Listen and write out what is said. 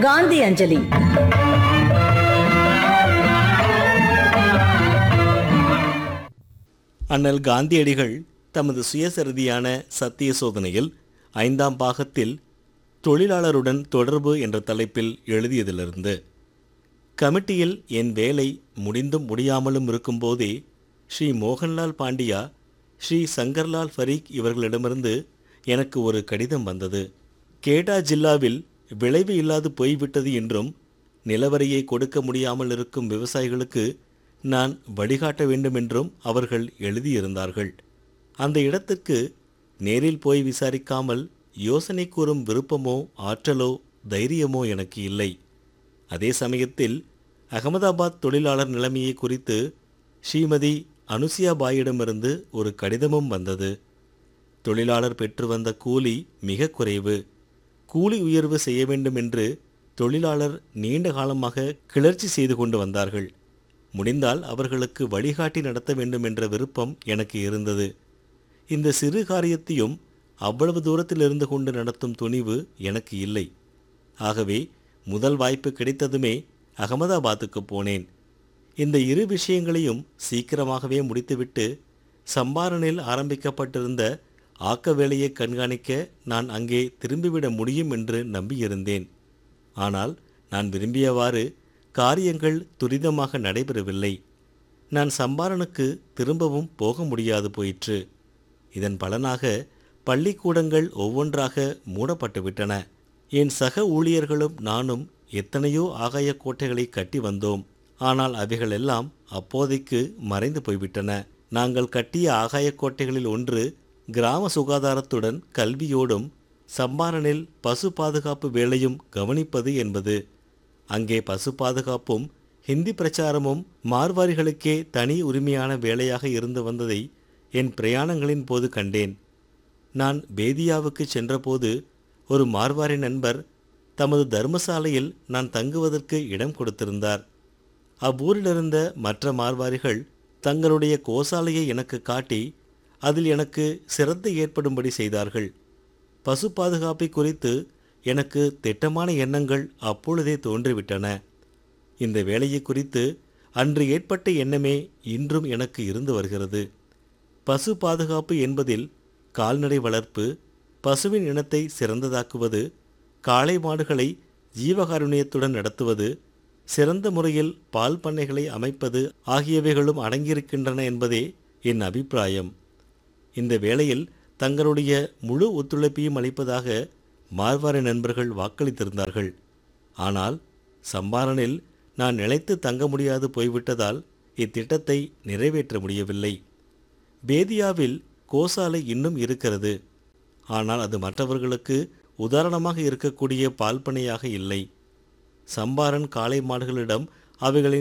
காந்தி அஞ்சலி அண்ணல் காந்தியடிகள் தமது சுயசரிதியான சத்திய சோதனையில் ஐந்தாம் பாகத்தில் தொழிலாளருடன் தொடர்பு என்ற தலைப்பில் எழுதியதிலிருந்து கமிட்டியில் என் வேலை முடிந்தும் முடியாமலும் இருக்கும்போதே ஸ்ரீ மோகன்லால் பாண்டியா ஸ்ரீ சங்கர்லால் ஃபரீக் இவர்களிடமிருந்து எனக்கு ஒரு கடிதம் வந்தது கேடா ஜில்லாவில் விளைவு இல்லாது போய்விட்டது என்றும் நிலவரியை கொடுக்க முடியாமல் இருக்கும் விவசாயிகளுக்கு நான் வழிகாட்ட வேண்டுமென்றும் அவர்கள் எழுதியிருந்தார்கள் அந்த இடத்திற்கு நேரில் போய் விசாரிக்காமல் யோசனை கூறும் விருப்பமோ ஆற்றலோ தைரியமோ எனக்கு இல்லை அதே சமயத்தில் அகமதாபாத் தொழிலாளர் நிலைமையை குறித்து ஸ்ரீமதி அனுசியா பாயிடமிருந்து ஒரு கடிதமும் வந்தது தொழிலாளர் பெற்று வந்த கூலி மிக குறைவு கூலி உயர்வு செய்ய வேண்டும் என்று தொழிலாளர் நீண்ட காலமாக கிளர்ச்சி செய்து கொண்டு வந்தார்கள் முடிந்தால் அவர்களுக்கு வழிகாட்டி நடத்த வேண்டும் என்ற விருப்பம் எனக்கு இருந்தது இந்த சிறு காரியத்தையும் அவ்வளவு தூரத்தில் இருந்து கொண்டு நடத்தும் துணிவு எனக்கு இல்லை ஆகவே முதல் வாய்ப்பு கிடைத்ததுமே அகமதாபாத்துக்கு போனேன் இந்த இரு விஷயங்களையும் சீக்கிரமாகவே முடித்துவிட்டு சம்பாரனில் ஆரம்பிக்கப்பட்டிருந்த ஆக்க வேலையை கண்காணிக்க நான் அங்கே திரும்பிவிட முடியும் என்று நம்பியிருந்தேன் ஆனால் நான் விரும்பியவாறு காரியங்கள் துரிதமாக நடைபெறவில்லை நான் சம்பாரனுக்கு திரும்பவும் போக முடியாது போயிற்று இதன் பலனாக பள்ளிக்கூடங்கள் ஒவ்வொன்றாக மூடப்பட்டு விட்டன என் சக ஊழியர்களும் நானும் எத்தனையோ ஆகாய கோட்டைகளை கட்டி வந்தோம் ஆனால் அவைகளெல்லாம் அப்போதைக்கு மறைந்து போய்விட்டன நாங்கள் கட்டிய ஆகாய கோட்டைகளில் ஒன்று கிராம சுகாதாரத்துடன் கல்வியோடும் சம்பாரனில் பசு பாதுகாப்பு வேலையும் கவனிப்பது என்பது அங்கே பசு பாதுகாப்பும் ஹிந்தி பிரச்சாரமும் மார்வாரிகளுக்கே தனி உரிமையான வேலையாக இருந்து வந்ததை என் பிரயாணங்களின் போது கண்டேன் நான் பேதியாவுக்கு சென்றபோது ஒரு மார்வாரி நண்பர் தமது தர்மசாலையில் நான் தங்குவதற்கு இடம் கொடுத்திருந்தார் அவ்வூரிலிருந்த மற்ற மார்வாரிகள் தங்களுடைய கோசாலையை எனக்கு காட்டி அதில் எனக்கு சிரத்தை ஏற்படும்படி செய்தார்கள் பசு பாதுகாப்பை குறித்து எனக்கு திட்டமான எண்ணங்கள் அப்பொழுதே தோன்றிவிட்டன இந்த வேலையை குறித்து அன்று ஏற்பட்ட எண்ணமே இன்றும் எனக்கு இருந்து வருகிறது பசு பாதுகாப்பு என்பதில் கால்நடை வளர்ப்பு பசுவின் இனத்தை சிறந்ததாக்குவது காளை மாடுகளை ஜீவகாருண்யத்துடன் நடத்துவது சிறந்த முறையில் பால் பண்ணைகளை அமைப்பது ஆகியவைகளும் அடங்கியிருக்கின்றன என்பதே என் அபிப்பிராயம் இந்த வேளையில் தங்களுடைய முழு ஒத்துழைப்பையும் அளிப்பதாக மார்வாரி நண்பர்கள் வாக்களித்திருந்தார்கள் ஆனால் சம்பாரனில் நான் நிலைத்து தங்க முடியாது போய்விட்டதால் இத்திட்டத்தை நிறைவேற்ற முடியவில்லை பேதியாவில் கோசாலை இன்னும் இருக்கிறது ஆனால் அது மற்றவர்களுக்கு உதாரணமாக இருக்கக்கூடிய பால்பனையாக இல்லை சம்பாரன் காளை மாடுகளிடம் அவைகளின்